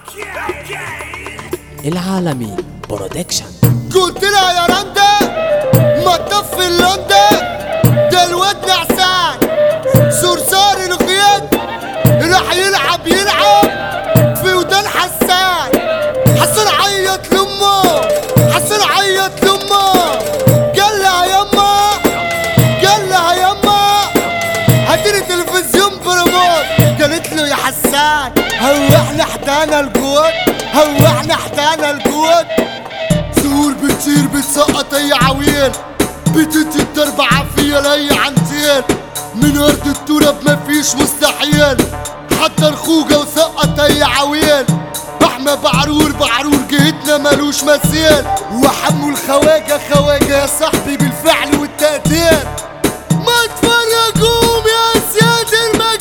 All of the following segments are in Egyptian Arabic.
العالمي برودكشن قلت لها يا رندا ما تطفي اللندا ده الواد نعسان صرصار الغياد راح يلعب يلعب في ودان حسان حسن عيط لامه حسن عيط لامه قال لها يما قال لها يما هاتيلي تلفزيون بريموت قالت له يا حسان هو احنا احتانا الجود هو احنا احتانا الجود زهور بتطير بتسقط اي عويل بتدي الضرب عافية لاي عنتين من ارض التراب مفيش مستحيل حتى الخوجة وسقط اي عويل احنا بعرور بعرور جهتنا ملوش مثيل وحمو الخواجة خواجة يا صاحبي بالفعل والتقدير ما تفرجوهم يا سياد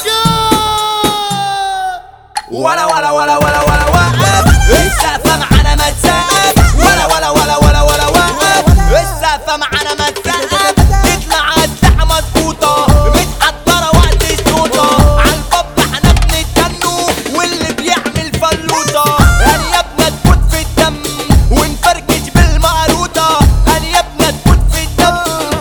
المكان ولا ولا ولا ولا ولا وقف السقفة معانا ما تسقف ولا ولا ولا ولا ولا وقف السقفة معانا ما تسقف تطلع الساحة مظبوطة متحضرة وقت الشوطة عالباب احنا بنتجنوا واللي بيعمل فلوطة انيابنا تفوت في الدم ونفركش بالمقروطة انيابنا تفوت في الدم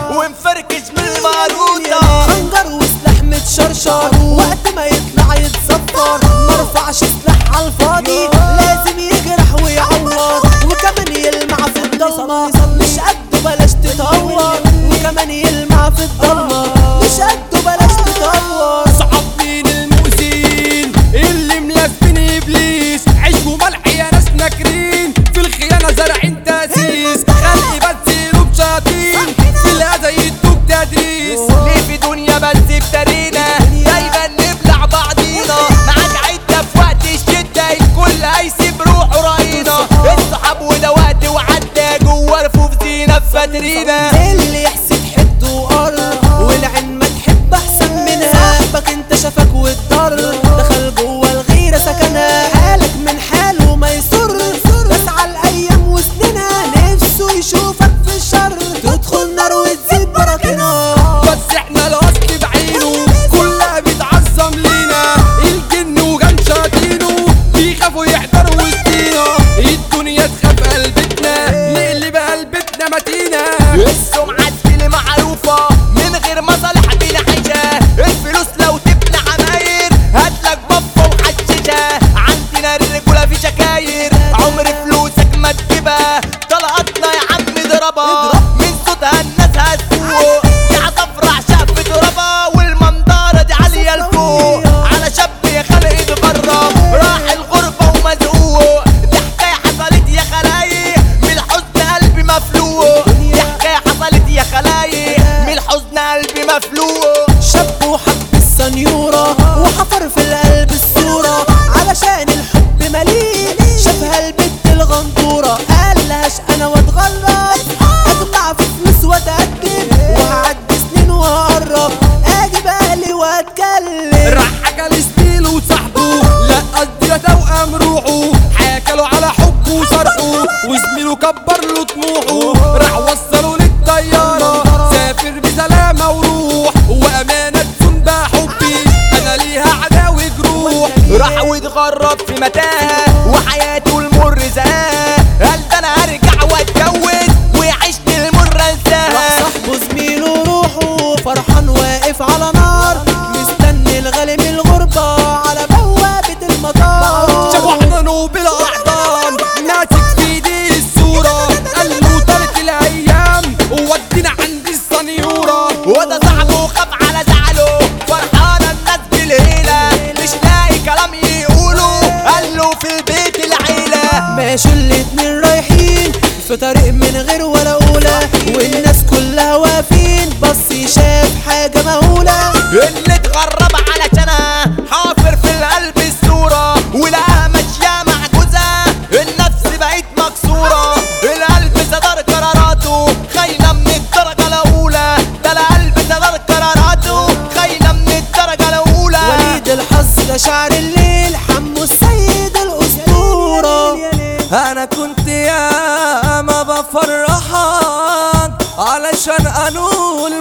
ونفركش بالمقروطة خنجر وسلاح متشرشر وقت ما يطلع يتصفر مرفعش سلاح على الفاضي لازم يجرح ويعور وكمان يلمع في الضلمة مش قده بلاش تتهور وكمان يلمع في الضلمة مش قده بلاش تتهور صحاب مين المؤذين اللي ملازمين ابليس عيش وملح يا ناس ناكرين في الخيانه زارعين تاسيس خلقي بس يلوب شاطين في الاذى يدوك تدريس ليه في دنيا بس ابترينا دايما نبلع بعضينا معاك عدة في وقت الشدة الكل هيسيب روحه راينا الصحاب وده وقت وعدى جوه رفوف زينة في فاترينا اللي يحسد حد وقر والعين ما تحب احسن منها صاحبك انت شافك واتضر دخل جوه الغيرة سكنها حالك من حاله ما يسر بس على الايام وسنينها نفسه يشوفك في الشر تدخل نار وتزيد براكينها بس احنا الاصل بعينه كلها بتعظم لينا الجن وجن شاطينه بيخافوا يحضروا وسطينا الدنيا تخاف قلبتنا نقلب قلبتنا متينة السمعة اللي معروفة من غير مصالح بنعيشها الفلوس لو تبني عماير هاتلك بفة وحشيشة عندنا الرجولة في شكاير عمر فلوسك ما تجيبها طلقتنا يا عم ضربها من صوتها الناس هتفوق دي عصفرة عشاق في ترابها والمنظرة دي عالية لفوق على شاب يا خلق اتغرب راح الغربة ومزقوق دي حكاية حصلت يا خلايق من الحزن قلبي مفلوق دي حكاية حصلت يا خلايق من الحزن قلبي مفلوق شاب وحب السنيورة وحفر في القلب الصورة علشان الحب مليء شافها البنت الغندورة قالهاش انا واتغرب اجمع في فلوس واتقدم وهعدي سنين وهقرب اجي بالي واتكلم راح حكى لزميله وصاحبه لا قصدي ده توأم روحه حكى له على حبه وصرحه وزميله كبر له طموحه راح وصله للطيارة سافر بسلامة وروح وأمانة تكون بقى حبي أنا ليها عداوة جروح راح واتغرب في متاهة وحياته المر زهقها قال ده انا هرجع واتجوز ويعيشني المر راح انساها صاحبه زميله روحه فرحان واقف على نار مستني الغالي من الغربة على بوابة المطار شافوا حضنه بالأحضان ماسك في ايديه الصورة قال له طارت الأيام وودينا عند السنيورة وده صاحبه خاف على زعله فرحانة الناس بالهيلة مش لاقي كلام يقوله قال له في البيت العيلة ماشوا الاتنين رايحين في طريق من غير ولا أولى والناس كلها واقفين بص شاف حاجة مهولة اللي اتغرب علشانها حافر في القلب الصورة ولقاها ماشية معجوزة النفس بقت مكسورة القلب صدر قراراته خاينة من الدرجة الأولى ده القلب صدر قراراته خاينة من الدرجة الأولى وليد الحظ ده شعر الليل حمو السيد الأسطورة انا كنت يا ما بفرحك علشان انول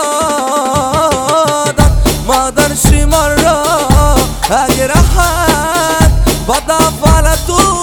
مرادك ما اقدرش مرة اجرحك بضعف على طول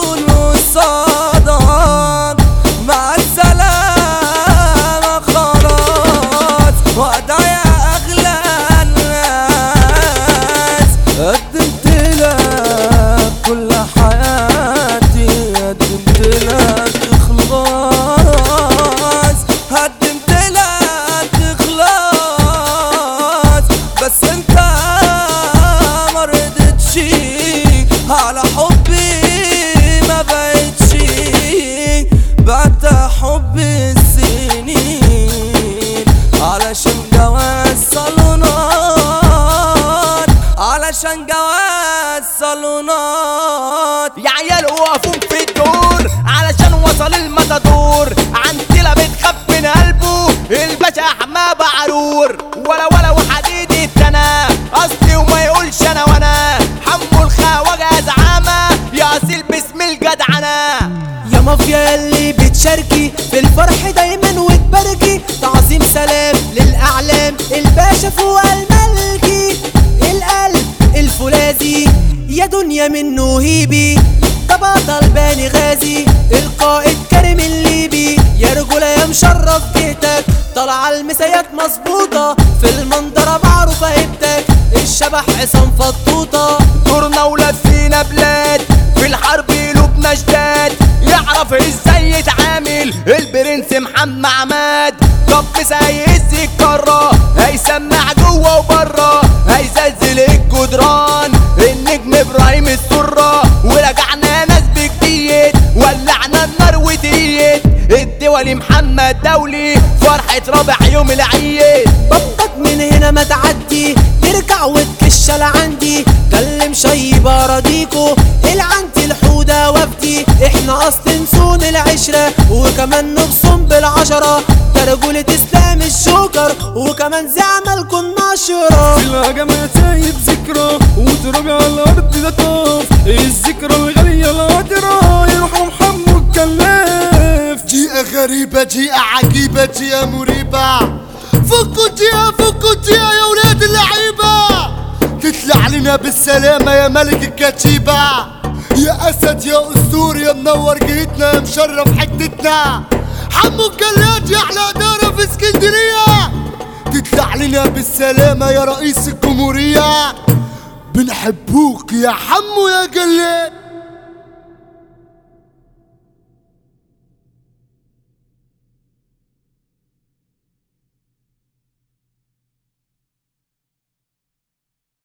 يا اللي بتشاركي في الفرح دايما وتباركي تعظيم سلام للاعلام الباشا فوق الملكي القلب الفولاذي يا دنيا منه هيبي طبع طلباني غازي القائد كريم الليبي يا رجولة يا مشرف جهتك طالعة المسايات مظبوطة في المنظرة معروفة هيبتك الشبح عصام فطوطة دورنا ولفينا بلاد في الحرب قلوبنا جداد يعرف ازاي يتعامل البرنس محمد عماد طب هيهز الكرة هيسمع جوه وبره هيزلزل الجدران النجم ابراهيم السرة ورجعنا ناس بجديد ولعنا النار وديت الدولي محمد دولي فرحة رابع يوم العيد بطك من هنا ما تعدي ترجع وتكش على عندي كلم شيبة راضيكو العنتي الحودة وفدي احنا اصل نسون العشرة وكمان نبصم بالعشرة ده رجولة اسلام الشوكر وكمان زعمل كنا شرا الهجمة سايب ذكرى وترابي على الارض ده طاف الذكرى الغالية العطرة يرحم حمو الكلاف دقيقة غريبة دقيقة عجيبة دقيقة مريبة فكوا دقيقة فكوا دقيقة يا ولاد اللعيبة تطلع لنا بالسلامة يا ملك الكتيبة يا أسد يا أسطور يا منور جهتنا يا مشرف حتتنا حمو الجلاد يا أحلى إدارة في اسكندرية تطلع لنا بالسلامة يا رئيس الجمهورية بنحبوك يا حمو يا جلاد